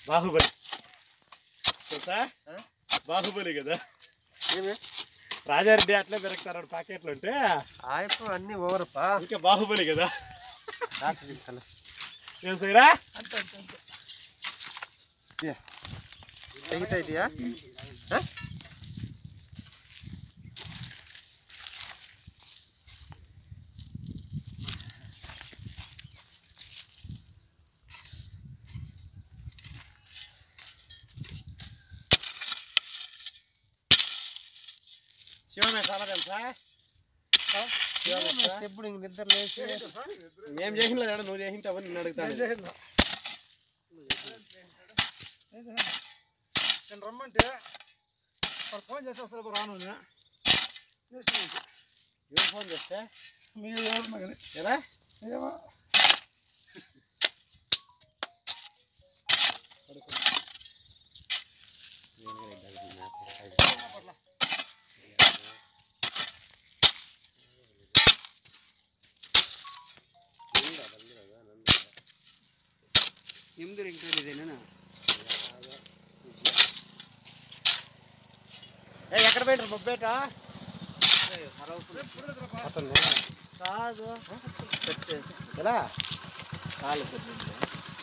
బాహుబలి తెలుసా బాహుబలి కదా ఏమి రాజారెడ్డి అట్లే పెరుగుతారు ప్యాకెట్లు ఉంటే ఆయప్ప అన్ని ఓవరప్పా ఇంకా బాహుబలి కదా డాక్టర్ చెప్తాను ఏం సైరా తెగితా ఇదియా శివమే చాలా తెలుసా ఎప్పుడు ఇంక నిద్ర లేచి ఏం చేసిన లేదా నువ్వు చేసింటావని నిన్ను అడుగుతాను నేను రమ్మంటే వాడు ఫోన్ చేసి వస్తారు రాను అని. ఎవరు ఫోన్ చేస్తే మీరు ఎవరు మగని ఎలా ఏమో ನಿಮ್ದು ರಿಂಗ್ ಇದೇನಾ ఏ ఎక్కడ పోయినారు బొబ్బేట కాదు ఎలా కాలు పెట్టింది